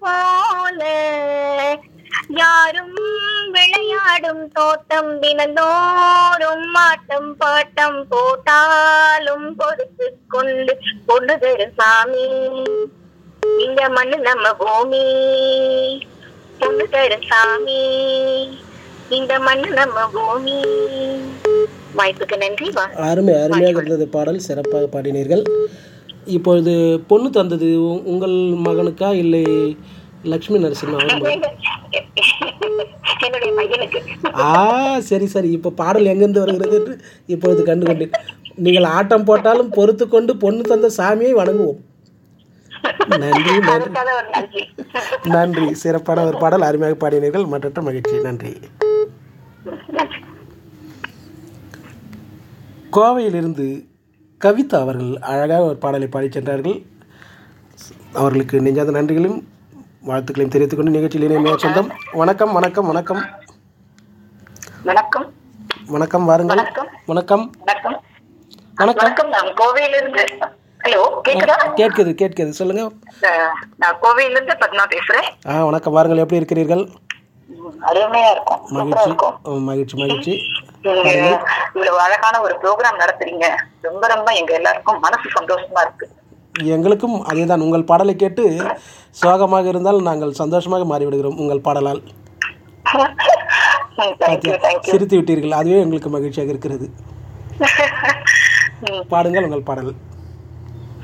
போல யாரும் விளையாடும் தோட்டம் தினந்தோறும் ஆட்டம் பாட்டம் போட்டாலும் பொறுத்து கொண்டு பொண்ணு தரும் சாமி இந்த மண்ணு நம்ம பூமி பொண்ணு தரும் சாமி இந்த மண்ணு நம்ம பூமி வாய்ப்புக்கு நன்றி வா அருமை அருமையாக இருந்தது பாடல் சிறப்பாக பாடினீர்கள் இப்பொழுது பொண்ணு தந்தது உ- உங்கள் மகனுக்கா இல்லை லக்ஷ்மி நரசிம்ம அவர் மகன் என்னுடைய பையனுக்கு ஆ சரி சரி இப்போ பாடல் எங்கேருந்து வருகிறது என்று இப்பொழுது கண்டு கொண்டேன் நீங்கள் ஆட்டம் போட்டாலும் பொறுத்து கொண்டு பொண்ணு தந்த சாமியை வணங்குவோம் நன்றி நன்றி அதுக்காக ஒரு நன்றி நன்றி சிறப்பான ஒரு பாடல் அருமையாக பாடினீர்கள் மற்றற்ற மகிழ்ச்சி நன்றி நன்றி கோவையிலிருந்து கவிதா அவர்கள் அழகாக ஒரு பாடலை பாடிச் சென்றார்கள் அவர்களுக்கு நெஞ்சாத நன்றிகளையும் வாழ்த்துக்களையும் தெரிவித்துக் கொண்டு நிகழ்ச்சியில் இணைய சொந்தம் வணக்கம் வணக்கம் வணக்கம் வணக்கம் வணக்கம் வாருங்கள் வணக்கம் வணக்கம் வணக்கம் வணக்கம் வணக்கம் நான் கோவையிலிருந்து ஹலோ கேக்குதா கேட்குது கேட்குது சொல்லுங்க அஹ், நான் கோவையிலிருந்து பத்மா பேசுறேன் ஆ வணக்கம் வாருங்கள் எப்படி இருக்கிறீர்கள் ம், அருமையா இருக்கும் சூப்பரா மகிழ்ச்சி இருக்கும் ஓ, மகிழ்ச்சி மகிழ்ச்சி நீங்க இவ்வளவு அழகான ஒரு ப்ரோக்ராம் நடத்துறீங்க ரொம்ப ரொம்ப எங்க எல்லாருக்கும் மனசு சந்தோஷமா இருக்கு எங்களுக்கும் அதேதான் உங்கள் பாடலை கேட்டு சோகமாக இருந்தால் நாங்கள் சந்தோஷமாக மாறிவிடுகிறோம் உங்கள் பாடலால் தேங்க்யூ தேங்க்யூ சிரித்து விட்டீர்கள் அதுவே எங்களுக்கு மகிழ்ச்சியாக இருக்கிறது பாடுங்கள் உங்கள் பாடல்